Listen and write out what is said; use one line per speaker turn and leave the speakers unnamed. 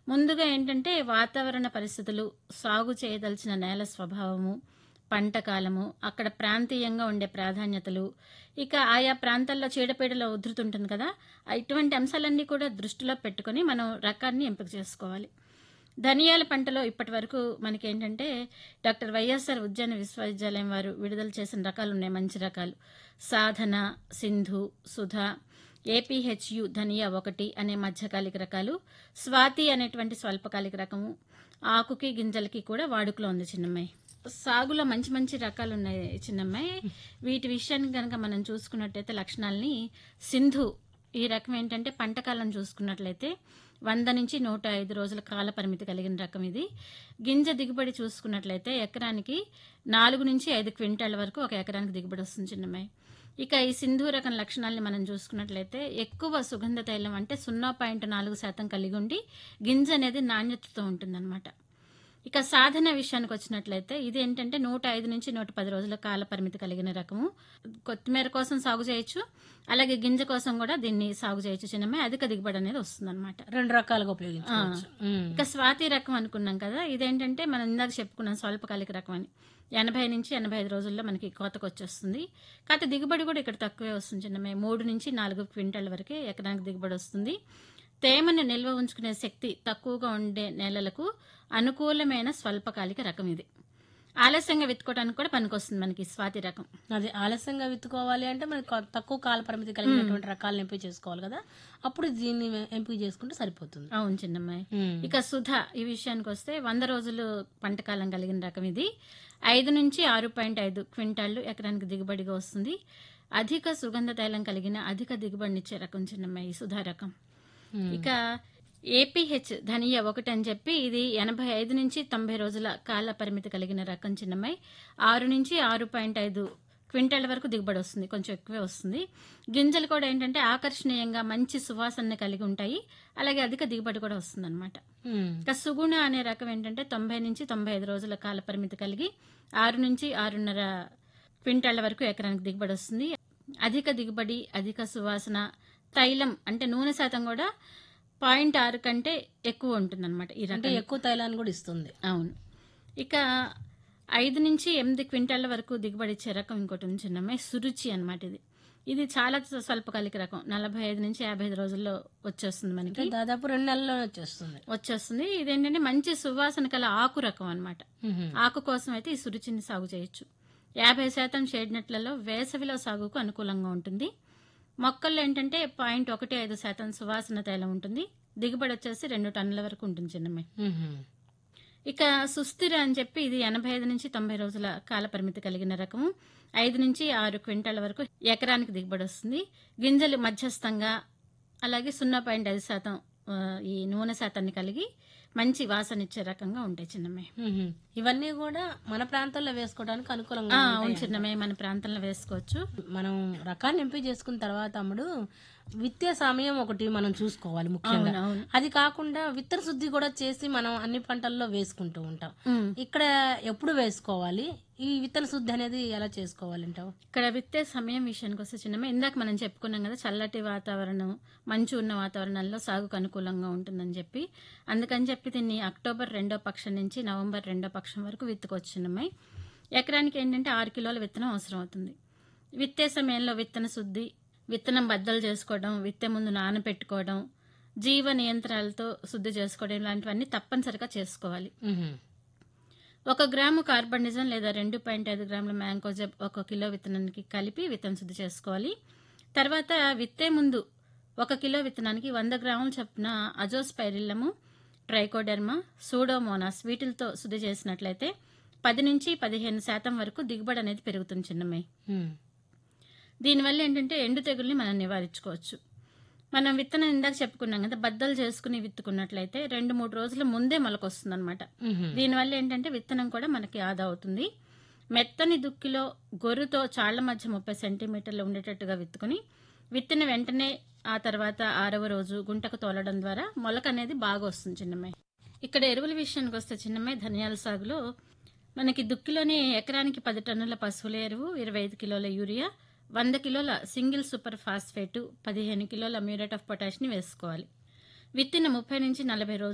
ముందుగా ఏంటంటే వాతావరణ పరిస్థితులు సాగు చేయదలిచిన నేల స్వభావము పంట కాలము అక్కడ ప్రాంతీయంగా ఉండే ప్రాధాన్యతలు ఇక ఆయా ప్రాంతాల్లో చీడపీడల ఉధృతి ఉంటుంది కదా ఇటువంటి అంశాలన్నీ కూడా దృష్టిలో పెట్టుకొని మనం రకాన్ని ఎంపిక చేసుకోవాలి ధనియాల పంటలో ఇప్పటి వరకు మనకి ఏంటంటే డాక్టర్ వైఎస్ఆర్ ఉద్యాన విశ్వవిద్యాలయం వారు విడుదల చేసిన రకాలు ఉన్నాయి మంచి రకాలు సాధన సింధు సుధా ఏపీహెచ్యు ధనియా ఒకటి అనే మధ్యకాలిక రకాలు స్వాతి అనేటువంటి స్వల్పకాలిక రకము ఆకుకి గింజలకి కూడా వాడుకలో ఉంది చిన్నమ్మాయి సాగులో మంచి మంచి రకాలు ఉన్నాయి చిన్నమ్మాయి వీటి విషయాన్ని కనుక మనం చూసుకున్నట్టయితే లక్షణాలని సింధు ఈ రకం ఏంటంటే పంట కాలం చూసుకున్నట్లయితే వంద నుంచి నూట ఐదు రోజుల కాల పరిమితి కలిగిన రకం ఇది గింజ దిగుబడి చూసుకున్నట్లయితే ఎకరానికి నాలుగు నుంచి ఐదు క్వింటాల వరకు ఒక ఎకరానికి దిగుబడి వస్తుంది చిన్నమ్మాయి ఇక ఈ సింధు రకం లక్షణాలని మనం చూసుకున్నట్లయితే ఎక్కువ సుగంధ తైలం అంటే సున్నా పాయింట్ నాలుగు శాతం కలిగి ఉండి గింజ అనేది నాణ్యతతో ఉంటుందన్నమాట ఇక సాధన విషయానికి వచ్చినట్లయితే ఇది ఏంటంటే నూట ఐదు నుంచి నూట పది రోజుల కాల పరిమితి కలిగిన రకము కొత్తిమీర కోసం సాగు చేయొచ్చు అలాగే గింజ కోసం కూడా దీన్ని సాగు చేయొచ్చు చిన్నమ్మాయి అధిక దిగుబడి అనేది వస్తుందన్నమాట
రెండు రకాలుగా ఉపయోగించుకోవచ్చు ఉమ్.
ఇక స్వాతి రకం అనుకున్నాం కదా ఇదేంటంటే మనం ఇందాక చెప్పుకున్నాం స్వల్పకాలిక రకం అని ఎనభై నుంచి ఎనభై ఐదు రోజుల్లో మనకి కోతకు వచ్చేస్తుంది కాకపోతే దిగుబడి కూడా ఇక్కడ తక్కువే వస్తుంది చిన్నమే మూడు నుంచి నాలుగు క్వింటాల వరకే ఎకరానికి దిగుబడి వస్తుంది తేమను నిల్వ ఉంచుకునే శక్తి తక్కువగా ఉండే నేలలకు అనుకూలమైన స్వల్పకాలిక రకం ఇది ఆలస్యంగా విత్తుకోవడానికి కూడా పనికొస్తుంది మనకి ఈ స్వాతి రకం
అది ఆలస్యంగా విత్తుకోవాలి అంటే మనకి కొ- తక్కువ కాల పరిమితి కలిగినటువంటి రకాలను ఎంపిక చేసుకోవాలి కదా అప్పుడు దీన్ని ఎంపిక చేసుకుంటే సరిపోతుంది
అవును చిన్నమ్మాయి
ఉమ్.
ఇక సుధ ఈ విషయానికి వస్తే వంద రోజులు పంటకాలం కలిగిన రకం ఇది ఐదు నుంచి ఆరు పాయింట్ ఐదు క్వింటాళ్లు ఎకరానికి దిగుబడిగా వస్తుంది అధిక సుగంధ తైలం కలిగిన అధిక దిగుబడినిచ్చే రకం చిన్నమ్మాయి ఈ సుధా రకం
ఉమ్.
ఇక ఏపీహెచ్ ధనియా ఒకటి అని చెప్పి ఇది ఎనభై ఐదు నుంచి తొంభై రోజుల కాల పరిమితి కలిగిన రకం చిన్నమ్మాయి ఆరు నుంచి ఆరు పాయింట్ ఐదు క్వింటాల వరకు దిగుబడి వస్తుంది కొంచెం ఎక్కువే వస్తుంది గింజలు కూడా ఏంటంటే ఆకర్షణీయంగా మంచి సువాసన కలిగి ఉంటాయి అలాగే అధిక దిగుబడి కూడా వస్తుంది అనమాట
ఉమ్.
ఇక సుగుణ అనే రకం ఏంటంటే తొంభై నుంచి తొంభై ఐదు రోజుల కాల పరిమితి కలిగి ఆరు నుంచి ఆరున్నర క్వింటాళ్ల వరకు ఎకరానికి దిగుబడి వస్తుంది అధిక దిగుబడి అధిక సువాసన తైలం అంటే నూనె శాతం కూడా పాయింట్ ఆరు కంటే ఎక్కువ ఉంటుందన్నమాట ఈ
అంటే
రకం
ఎక్కువ తైలాన్ని కూడా ఇస్తుంది
అవును ఇక ఐదు నుంచి ఎనిమిది క్వింటాళ్ల వరకు దిగుబడి ఇచ్చే రకం ఇంకోటి ఉంది చిన్నమ్మాయి సురుచి అన్నమాట ఇది ఇది చాలా స్వల్పకాలిక రకం నలభై ఐదు నుంచి యాభై ఐదు రోజుల్లో వచ్చేస్తుంది మనకి
అంటే దాదాపు రెండు నెలల్లో వచ్చేస్తుంది
వచ్చేస్తుంది ఇదేంటంటే మంచి సువాసన కల ఆకు రకం అన్నమాట
ఉహు.
ఆకు కోసం అయితే ఈ సురుచిని సాగు చేయొచ్చు యాభై శాతం షేడ్ నెట్లలో వేసవిలో సాగుకు అనుకూలంగా ఉంటుంది మొక్కల్లో ఏంటంటే పాయింట్ ఒకటి ఐదు శాతం సువాసన తైలం ఉంటుంది దిగుబడి వచ్చేసి రెండు టన్నుల వరకు ఉంటుంది చిన్నమ్మాయి
ఉహు.
ఇక సుస్థిర అని చెప్పి ఇది ఎనభై ఐదు నుంచి తొంభై రోజుల కాల పరిమితి కలిగిన రకము ఐదు నుంచి ఆరు క్వింటాల వరకు ఎకరానికి దిగుబడి వస్తుంది గింజలు మధ్యస్థంగా అలాగే సున్నా పాయింట్ ఐదు శాతం ఆ, ఈ నూనె శాతాన్ని కలిగి మంచి వాసన ఇచ్చే రకంగా ఉంటాయి చిన్నమ్మాయి
ఉహు. ఇవన్నీ కూడా మన ప్రాంతాల్లో వేసుకోవడానికి అనుకూలంగా
ఆ,
ఉంటాయి
అవును
అంట.
చిన్నమ్మాయి మన ప్రాంతంలో వేసుకోవచ్చు
మనం రకాన్ని ఎంపిక చేసుకున్న తర్వాత అమ్ముడు విత్తే సమయం ఒకటి మనం చూసుకోవాలి ముఖ్యంగా
అవును అవును
అది కాకుండా విత్తన శుద్ధి కూడా చేసి మనం అన్ని పంటల్లో వేసుకుంటూ ఉంటాం
ఉమ్.
ఇక్కడ ఎప్పుడు వేసుకోవాలి ఈ విత్తన శుద్ధి అనేది ఎలా చేసుకోవాలంటావు
ఇక్కడ విత్తే సమయం విషయానికి వస్తే చిన్నమ్మ ఇందాక మనం చెప్పుకున్నాం కదా చల్లటి వాతావరణం మంచు ఉన్న వాతావరణంలో సాగుకు అనుకూలంగా ఉంటుందని చెప్పి అందుకని చెప్పి దీన్ని అక్టోబర్ రెండో పక్షం నుంచి నవంబర్ రెండో పక్షం వరకు విత్తుకోవచ్చు చిన్నమ్మాయి ఎకరానికి ఏంటంటే ఆరు కిలోల విత్తనం అవసరం అవుతుంది విత్తే సమయంలో విత్తన శుద్ధి విత్తనం బద్దలు చేసుకోవడం విత్తే ముందు నానబెట్టుకోవడం జీవ నియంత్రణలతో శుద్ధి చేసుకోవడం ఇలాంటివన్నీ తప్పనిసరిగా చేసుకోవాలి
ఉహు.
ఒక గ్రాము కార్బనిజం లేదా రెండు పాయింట్ ఐదు గ్రాముల మ్యాంకోజెబ్ ఒక కిలో విత్తనానికి కలిపి విత్తన శుద్ధి చేసుకోవాలి తర్వాత విత్తే ముందు ఒక కిలో విత్తనానికి వంద గ్రాముల చొప్పున అజోస్పైరిల్లము ట్రైకోడెర్మా సూడోమోనాస్ వీటితో శుద్ధి చేసినట్లయితే పది నుంచి పదిహేను శాతం వరకు దిగుబడి అనేది పెరుగుతుంది చిన్నమ్మాయి
ఉమ్.
దీనివల్ల ఏంటంటే ఎండు తెగుల్ని మనం నివారించుకోవచ్చు మనం విత్తనం ఇందాక చెప్పుకున్నాం కదా బద్దలు చేసుకుని విత్తుకున్నట్లయితే రెండు మూడు రోజుల ముందే మొలకొస్తుంది అనమాట
ఉహు.
దీనివల్ల ఏంటంటే విత్తనం కూడా మనకి ఆదా అవుతుంది మెత్తని దుక్కిలో గొర్రుతో చాళ్ల మధ్య ముప్పై సెంటీమీటర్లు ఉండేటట్టుగా విత్తుకుని విత్తిన వెంటనే ఆ తర్వాత ఆరవ రోజు గుంటకు తోలడం ద్వారా మొలక అనేది బాగా వస్తుంది చిన్నమ్మాయి ఇక్కడ ఎరువుల విషయానికి వస్తే చిన్నమ్మాయి ధనియాల సాగులో మనకి దుక్కిలోనే ఎకరానికి పది టన్నుల పశువుల ఎరువు ఇరవై ఐదు కిలోల యూరియా వంద కిలోల సింగిల్ సూపర్ ఫాస్ఫేటు పదిహేను కిలోల మ్యూరేట్ ఆఫ్ పొటాష్ని వేసుకోవాలి విత్తిన ముప్పై నుంచి నలభై రోజులు